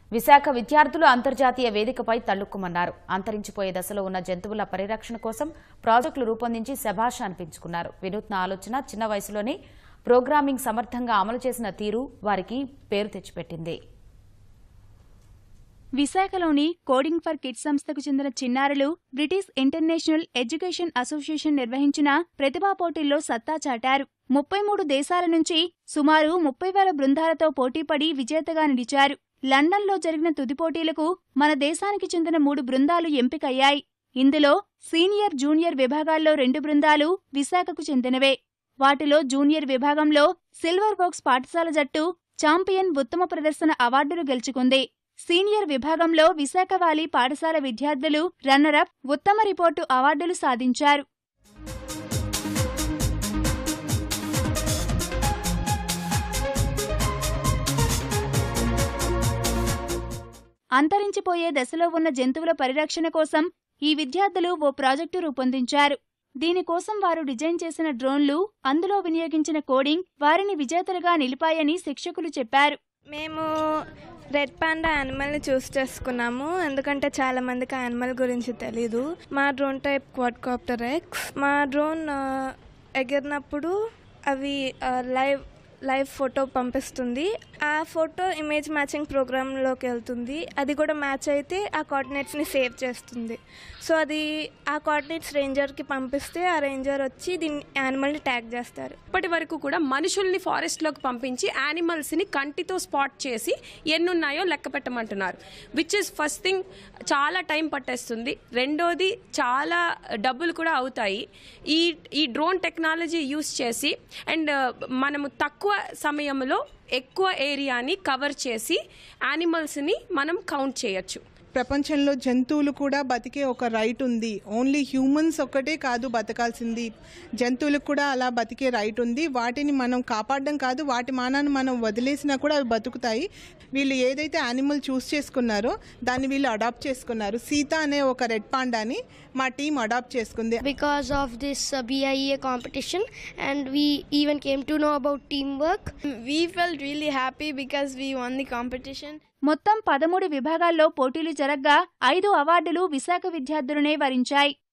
విశాఖ విద్యార్థులు అంతర్జాతీయ వేదికపై తళ్లుక్కుమన్నారు అంతరించిపోయే దశలో ఉన్న జంతువుల పరిరక్షణ కోసం ప్రాజెక్టులు రూపొందించి శభాష అనిపించుకున్నారు వినూత్న ఆలోచన చిన్న వయసులోనే ప్రోగ్రామింగ్ సమర్థంగా అమలు చేసిన తీరు వారికి పేరు తెచ్చిపెట్టింది విశాఖలోని కోడింగ్ ఫర్ కిడ్స్ సంస్థకు చెందిన చిన్నారులు బ్రిటిష్ ఇంటర్నేషనల్ ఎడ్యుకేషన్ అసోసియేషన్ నిర్వహించిన ప్రతిభా పోటీల్లో సత్తా చాటారు ముప్పై మూడు దేశాల నుంచి సుమారు ముప్పై వేల బృందాలతో పోటీపడి విజేతగా నిలిచారు లండన్లో జరిగిన తుది పోటీలకు మన దేశానికి చెందిన మూడు బృందాలు ఎంపికయ్యాయి ఇందులో సీనియర్ జూనియర్ విభాగాల్లో రెండు బృందాలు విశాఖకు చెందినవే వాటిలో జూనియర్ విభాగంలో సిల్వర్ బాక్స్ పాఠశాల జట్టు ఛాంపియన్ ఉత్తమ ప్రదర్శన అవార్డులు గెలుచుకుంది సీనియర్ విభాగంలో విశాఖ వాలి పాఠశాల విద్యార్థులు రన్నరప్ ఉత్తమ రిపోర్టు అవార్డులు సాధించారు అంతరించిపోయే దశలో ఉన్న జంతువుల పరిరక్షణ కోసం ఈ విద్యార్థులు ఓ ప్రాజెక్టు రూపొందించారు దీనికోసం వారు డిజైన్ చేసిన డ్రోన్లు అందులో వినియోగించిన కోడింగ్ వారిని విజేతలుగా నిలిపాయని శిక్షకులు చెప్పారు మేము రెడ్ పాండా యానిమల్ని చూస్ చేసుకున్నాము ఎందుకంటే చాలా మందికి ఆ యానిమల్ గురించి తెలీదు మా డ్రోన్ టైప్ క్వాడ్కాప్టర్ ఎక్స్ మా డ్రోన్ ఆ, ఎగిరినప్పుడు అవి ఆ, లైవ్ లైవ్ ఫోటో పంపిస్తుంది ఆ ఫోటో ఇమేజ్ మ్యాచింగ్ ప్రోగ్రాంలోకి వెళ్తుంది అది కూడా మ్యాచ్ అయితే ఆ కోఆర్డినేట్స్ని సేవ్ చేస్తుంది సో అది ఆ కోఆర్డినేట్స్ రేంజర్కి పంపిస్తే ఆ రేంజర్ వచ్చి దీన్ని యానిమల్ని ట్యాగ్ చేస్తారు ఇప్పటి వరకు కూడా మనుషుల్ని ఫారెస్ట్లోకి పంపించి యానిమల్స్ని కంటితో స్పాట్ చేసి ఎన్ని ఉన్నాయో లెక్క పెట్టమంటున్నారు విచ్ ఇస్ ఫస్ట్ థింగ్ చాలా టైం పట్టేస్తుంది రెండోది చాలా డబ్బులు కూడా అవుతాయి ఈ ఈ డ్రోన్ టెక్నాలజీ యూస్ చేసి అండ్ మనము తక్కువ సమయంలో ఎక్కువ ఏరియాని కవర్ చేసి యానిమల్స్ని మనం కౌంట్ చేయొచ్చు ప్రపంచంలో జంతువులు కూడా బతికే ఒక రైట్ ఉంది ఓన్లీ హ్యూమన్స్ ఒక్కటే కాదు బతకాల్సింది జంతువులకు కూడా అలా బతికే రైట్ ఉంది వాటిని మనం కాపాడడం కాదు వాటి మానాన్ని మనం వదిలేసినా కూడా అవి బతుకుతాయి వీళ్ళు ఏదైతే యానిమల్ చూస్ చేసుకున్నారో దాన్ని వీళ్ళు అడాప్ట్ చేసుకున్నారు సీత అనే ఒక రెడ్ పాండాని మా టీం అడాప్ట్ చేసుకుంది because of this uh, BIEA competition and we even came to know about teamwork. We felt really happy because we won the competition. మొత్తం పదమూడు విభాగాల్లో పోటీలు జరగ్గా ఐదు అవార్డులు విశాఖ విద్యార్థులనే వరించాయి